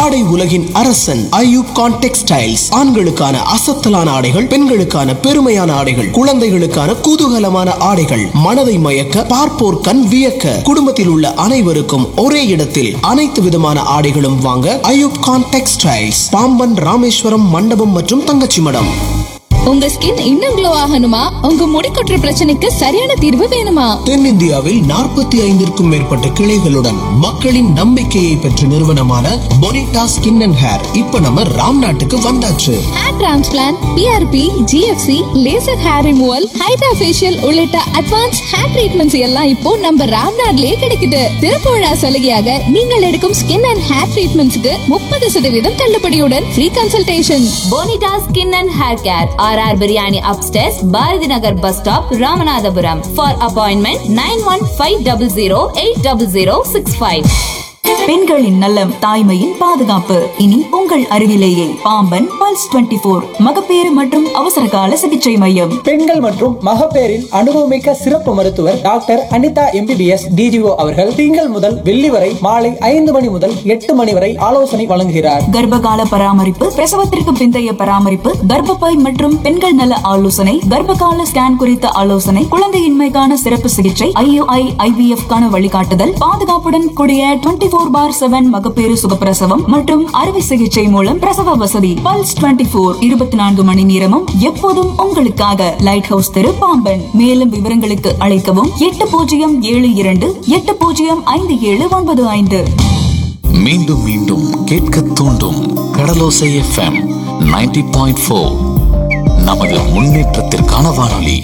ஆடை உலகின் அரசன் ஐயூப் கான் டெக்ஸ்டைல்ஸ் ஆண்களுக்கான அசத்தலான ஆடைகள் பெண்களுக்கான பெருமையான ஆடைகள் குழந்தைகளுக்கான குதூகலமான ஆடைகள் மனதை மயக்க பார்ப்போர் கண் வியக்க குடும்பத்தில் உள்ள அனைவருக்கும் ஒரே இடத்தில் அனைத்து விதமான ஆடைகளும் வாங்க ஐயூப் கான் டெக்ஸ்டைல்ஸ் பாம்பன் ராமேஸ்வரம் மண்டபம் மற்றும் தங்கச்சி மடம் உங்க ஸ்கின் இன்னும் க்ளோ ஆகணுமா உங்க முடி கொட்டுற பிரச்சனைக்கு சரியான தீர்வு வேணுமா தென்னிந்தியாவில் நாற்பத்தி ஐந்திற்கும் மேற்பட்ட கிளைகளுடன் மக்களின் நம்பிக்கையை பெற்ற நிறுவனமான பொனிட்டா ஸ்கின் அண்ட் ஹேர் இப்ப நம்ம ராம் நாட்டுக்கு வந்தாச்சு hair transplant PRP GFC laser hair removal hydra facial உள்ளிட்ட அட்வான்ஸ் ஹேர் ட்ரீட்மெண்ட்ஸ் எல்லாம் இப்போ நம்ம ராம்நாட்லயே கிடைக்குது திறப்பு விழா சலுகையாக நீங்கள் எடுக்கும் ஸ்கின் அண்ட் ஹேர் ட்ரீட்மெண்ட்ஸ்க்கு முப்பது சதவீதம் தள்ளுபடியுடன் free consultation Bonita skin and hair care R R biryani upstairs Bharathi Nagar bus stop Ramanathapuram for appointment nine one five double zero eight double zero six five பெண்களின் நலம் தாய்மையின் பாதுகாப்பு இனி உங்கள் அருகிலேயே பாம்பன் பல்ஸ் 24 போர் மகப்பேறு மற்றும் அவசர கால சிகிச்சை மையம் பெண்கள் மற்றும் மகப்பேறின் அனுபவமிக்க சிறப்பு மருத்துவர் டாக்டர் அனிதா எம்பிபிஎஸ் டிஜிஓ அவர்கள் திங்கள் முதல் வெள்ளி வரை மாலை ஐந்து மணி முதல் எட்டு மணி வரை ஆலோசனை வழங்குகிறார் கர்ப்பகால பராமரிப்பு பிரசவத்திற்கு பிந்தைய பராமரிப்பு கர்ப்பப்பை மற்றும் பெண்கள் நல ஆலோசனை கர்ப்பகால ஸ்கேன் குறித்த ஆலோசனை குழந்தையின்மைக்கான சிறப்பு சிகிச்சை ஐயுஐ ஐவிஎஃப் கான வழிகாட்டுதல் பாதுகாப்புடன் கூடிய டுவெண்ட்டி போர் பார் செவன் மகப்பேறு சுகப்பிரசவம் மற்றும் அறுவை சிகிச்சை மூலம் பிரசவ வசதி பல்ஸ் 24 போர் இருபத்தி நான்கு மணி நேரமும் எப்போதும் உங்களுக்காக லைட் ஹவுஸ் தெரு பாம்பன் மேலும் விவரங்களுக்கு அழைக்கவும் எட்டு பூஜ்ஜியம் ஏழு இரண்டு எட்டு பூஜ்ஜியம் ஐந்து ஏழு ஒன்பது ஐந்து மீண்டும் மீண்டும் கேட்க தூண்டும் கடலோசை எஃப்எம் 90.4 பாயிண்ட் ஃபோர் நமது முன்னேற்றத்திற்கான வானொலி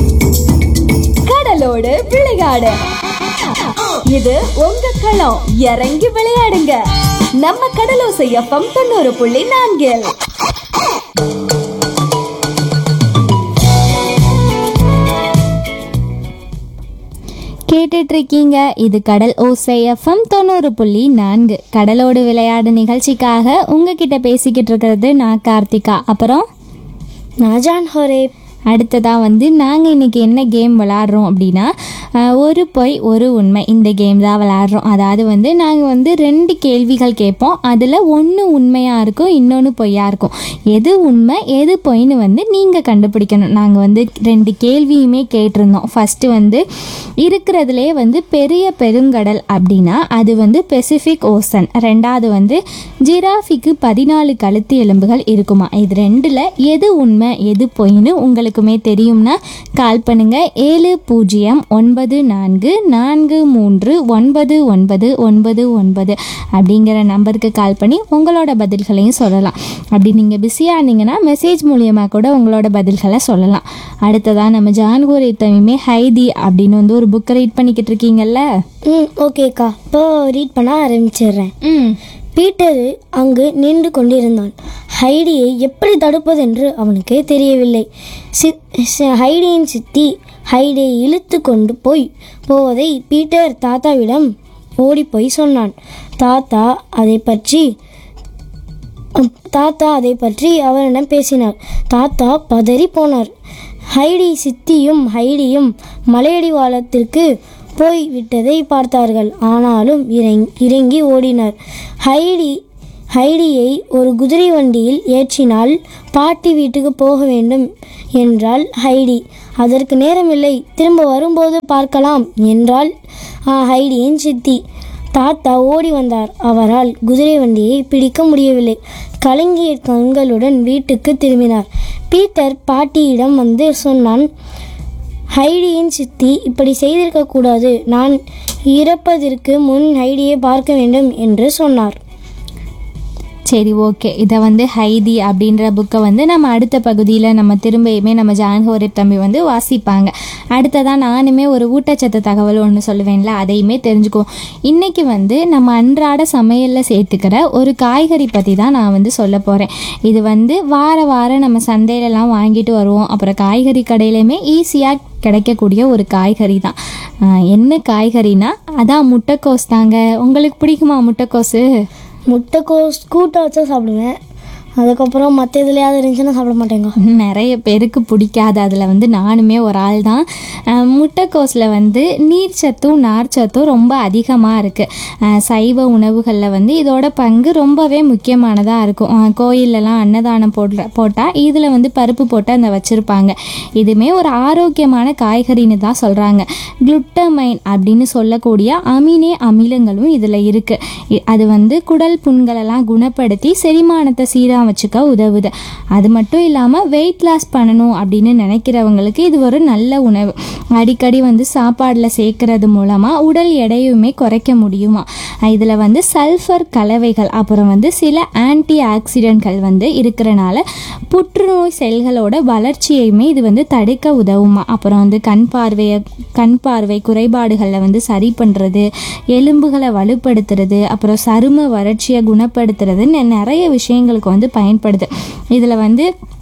கடலோடு விளையாடு இது உங்க களம் இறங்கி விளையாடுங்க நம்ம கடலோசை எஃப்எம் தொண்ணூறு புள்ளி நான்கில் கேட்டுட்டு இருக்கீங்க இது கடல் ஓசை எஃப்எம் தொண்ணூறு புள்ளி நான்கு கடலோடு விளையாடு நிகழ்ச்சிக்காக உங்ககிட்ட பேசிக்கிட்டு இருக்கிறது நான் கார்த்திகா அப்புறம் நாஜான் ஹொரே அடுத்ததாக வந்து நாங்கள் இன்றைக்கி என்ன கேம் விளாட்றோம் அப்படின்னா அஹ், ஒரு பொய் ஒரு உண்மை இந்த கேம் தான் விளாட்றோம் அதாவது வந்து நாங்கள் வந்து ரெண்டு கேள்விகள் கேட்போம் அதில் ஒன்று உண்மையாக இருக்கும் இன்னொன்று பொய்யாக இருக்கும் எது உண்மை எது பொய்ன்னு வந்து நீங்கள் கண்டுபிடிக்கணும் நாங்கள் வந்து ரெண்டு கேள்வியுமே கேட்டிருந்தோம் ஃபஸ்ட்டு வந்து இருக்கிறதுலே வந்து பெரிய பெருங்கடல் அப்படின்னா அது வந்து பெசிபிக் ஓசன் ரெண்டாவது வந்து ஜிராஃபிக்கு பதினாலு கழுத்து எலும்புகள் இருக்குமா இது ரெண்டில் எது உண்மை எது பொய்ன்னு உங்களுக்குமே தெரியும்னா கால் பண்ணுங்க ஏழு பூஜ்ஜியம் ஒன்பது நான்கு நான்கு மூன்று ஒன்பது ஒன்பது ஒன்பது ஒன்பது அப்படிங்கிற நம்பருக்கு கால் பண்ணி உங்களோட பதில்களையும் சொல்லலாம் அப்படி நீங்கள் பிஸியாக இருந்தீங்கன்னா மெசேஜ் மூலியமாக கூட உங்களோட பதில்களை சொல்லலாம் அடுத்ததாக நம்ம ஜான்கூர் இத்தமையுமே ஹைதி அப்படின்னு வந்து ஒரு புக்கை ரீட் பண்ணிக்கிட்டு இருக்கீங்கல்ல ம் ஓகேக்கா இப்போ ரீட் பண்ண ஆரம்பிச்சிடுறேன் ம் பீட்டர் அங்கு நின்று கொண்டிருந்தான் ஹைடியை எப்படி தடுப்பதென்று அவனுக்கு தெரியவில்லை சித் சி- ஹைடியின் சித்தி ஹைடியை இழுத்து கொண்டு போய் போவதை பீட்டர் தாத்தாவிடம் ஓடிப்போய் சொன்னான் தாத்தா அதை பற்றி தாத்தா அதை பற்றி அவரிடம் பேசினார் தாத்தா பதறி போனார் ஹைடி சித்தியும் ஹைடியும் மலையடிவாளத்திற்கு போய் விட்டதை பார்த்தார்கள் ஆனாலும் இறங்கி இறங்கி ஓடினர் ஹைடி ஹைடியை ஒரு குதிரை வண்டியில் ஏற்றினால் பாட்டி வீட்டுக்கு போக வேண்டும் என்றாள் ஹைடி அதற்கு நேரமில்லை திரும்ப வரும்போது பார்க்கலாம் என்றாள் ஆ, ஹைடியின் சித்தி தாத்தா ஓடி வந்தார் அவரால் குதிரை வண்டியை பிடிக்க முடியவில்லை கலங்கிய கண்களுடன் வீட்டுக்கு திரும்பினார் பீட்டர் பாட்டியிடம் வந்து சொன்னான் ஹைடியின் சித்தி இப்படி செய்திருக்க கூடாது நான் இறப்பதற்கு முன் ஹைடியை பார்க்க வேண்டும் என்று சொன்னார் சரி ஓகே இதை வந்து ஹைதி அப்படின்ற புக்கை வந்து நம்ம அடுத்த பகுதியில் நம்ம திரும்பியுமே நம்ம ஜான்ஹோரிப் தம்பி வந்து வாசிப்பாங்க அடுத்ததாக நானுமே ஒரு ஊட்டச்சத்து தகவல் ஒன்று சொல்லுவேன்ல அதையுமே தெரிஞ்சுக்குவோம் இன்றைக்கி வந்து நம்ம அன்றாட சமையலில் சேர்த்துக்கிற ஒரு காய்கறி பற்றி தான் நான் வந்து சொல்ல போகிறேன் இது வந்து வார வாரம் நம்ம சந்தையிலலாம் வாங்கிட்டு வருவோம் அப்புறம் காய்கறி கடையிலையுமே ஈஸியாக கிடைக்கக்கூடிய ஒரு காய்கறி தான் ஆஹ் என்ன காய்கறினா அதான் முட்டைக்கோஸ் தாங்க உங்களுக்கு பிடிக்குமா முட்டைக்கோஸு முட்டைக்கோஸ் கூட்டை வச்சா சாப்பிடுவேன் அதுக்கப்புறம் மற்ற எதுலையாவது இருந்துச்சுன்னா சாப்பிட மாட்டேங்க நிறைய பேருக்கு பிடிக்காது அதில் வந்து நானுமே ஒரு ஆள் தான் அஹ் முட்டைக்கோஸில் வந்து நீர்ச்சத்தும் நார்ச்சத்தும் ரொம்ப அதிகமாக இருக்குது சைவ உணவுகளில் வந்து இதோட பங்கு ரொம்பவே முக்கியமானதாக இருக்கும் அஹ் கோயில்லலாம் அன்னதானம் போடுற போட்டால் இதில் வந்து பருப்பு போட்டு அந்த வச்சுருப்பாங்க இதுவுமே ஒரு ஆரோக்கியமான காய்கறின்னு தான் சொல்கிறாங்க குளுட்டமைன் அப்படின்னு சொல்லக்கூடிய அமினே அமிலங்களும் இதில் இருக்குது அது வந்து குடல் புண்களெல்லாம் குணப்படுத்தி செரிமானத்தை சீராக வச்சுக்க உதவுது அது மட்டும் இல்லாமல் வெயிட் லாஸ் பண்ணணும் அப்படின்னு நினைக்கிறவங்களுக்கு இது ஒரு நல்ல உணவு அடிக்கடி வந்து சாப்பாடில் சேர்க்கறது மூலமாக உடல் எடையுமே குறைக்க முடியுமா இதில் வந்து சல்ஃபர் கலவைகள் அப்புறம் வந்து சில ஆன்டி ஆக்சிடென்ட்கள் வந்து இருக்கிறனால புற்றுநோய் செல்களோட வளர்ச்சியையுமே இது வந்து தடுக்க உதவுமா அப்புறம் வந்து கண் பார்வையை கண் பார்வை குறைபாடுகளில் வந்து சரி பண்ணுறது எலும்புகளை வலுப்படுத்துறது அப்புறம் சரும வறட்சியை குணப்படுத்துறதுன்னு நிறைய விஷயங்களுக்கு வந்து பயன்படுது இதில் வந்து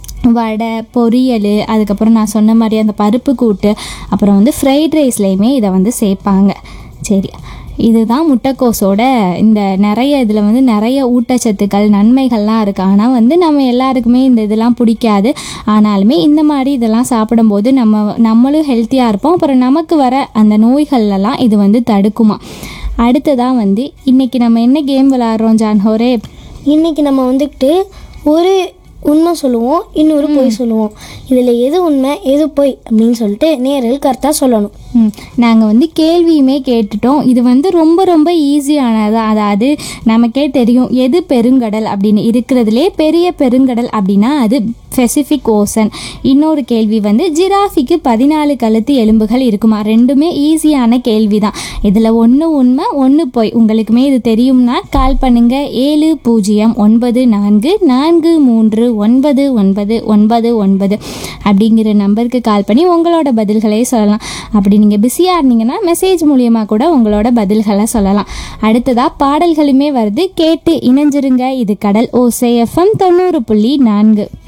வடை பொரியல் அதுக்கப்புறம் நான் சொன்ன மாதிரி அந்த பருப்பு கூட்டு அப்புறம் வந்து ஃப்ரைட் ரைஸ்லேயுமே இதை வந்து சேர்ப்பாங்க சரி இதுதான் முட்டைக்கோஸோட இந்த நிறைய இதில் வந்து நிறைய ஊட்டச்சத்துக்கள் நன்மைகள்லாம் இருக்குது ஆனால் வந்து நம்ம எல்லாருக்குமே இந்த இதெல்லாம் பிடிக்காது ஆனாலுமே இந்த மாதிரி இதெல்லாம் சாப்பிடும்போது நம்ம நம்மளும் ஹெல்த்தியாக இருப்போம் அப்புறம் நமக்கு வர அந்த நோய்கள்லாம் இது வந்து தடுக்குமா அடுத்ததாக வந்து இன்றைக்கி நம்ம என்ன கேம் விளாட்றோம் ஜான் ஹோரே இன்னைக்கு நம்ம வந்துக்கிட்டு ஒரு உண்மை சொல்லுவோம் இன்னொரு பொய் சொல்லுவோம் இதில் எது உண்மை எது பொய் அப்படின்னு சொல்லிட்டு நேரில் கரெக்டாக சொல்லணும் ம் நாங்கள் வந்து கேள்வியுமே கேட்டுட்டோம் இது வந்து ரொம்ப ரொம்ப ஈஸியானது அதாவது நமக்கே தெரியும் எது பெருங்கடல் அப்படின்னு இருக்கிறதுலே பெரிய பெருங்கடல் அப்படின்னா அது பெசிபிக் ஓசன் இன்னொரு கேள்வி வந்து ஜிராஃபிக்கு பதினாலு கழுத்து எலும்புகள் இருக்குமா ரெண்டுமே ஈஸியான கேள்வி தான் இதில் ஒன்று உண்மை ஒன்று பொய் உங்களுக்குமே இது தெரியும்னா கால் பண்ணுங்க ஏழு பூஜ்ஜியம் ஒன்பது நான்கு நான்கு மூன்று ஒன்பது ஒன்பது ஒன்பது ஒன்பது அப்படிங்கிற நம்பருக்கு கால் பண்ணி உங்களோட பதில்களை சொல்லலாம் அப்படி நீங்கள் பிஸியாக இருந்தீங்கன்னா மெசேஜ் மூலியமாக கூட உங்களோட பதில்களை சொல்லலாம் அடுத்ததாக பாடல்களுமே வருது கேட்டு இணைஞ்சிருங்க இது கடல் ஓசை எஃப்எம் தொண்ணூறு புள்ளி நான்கு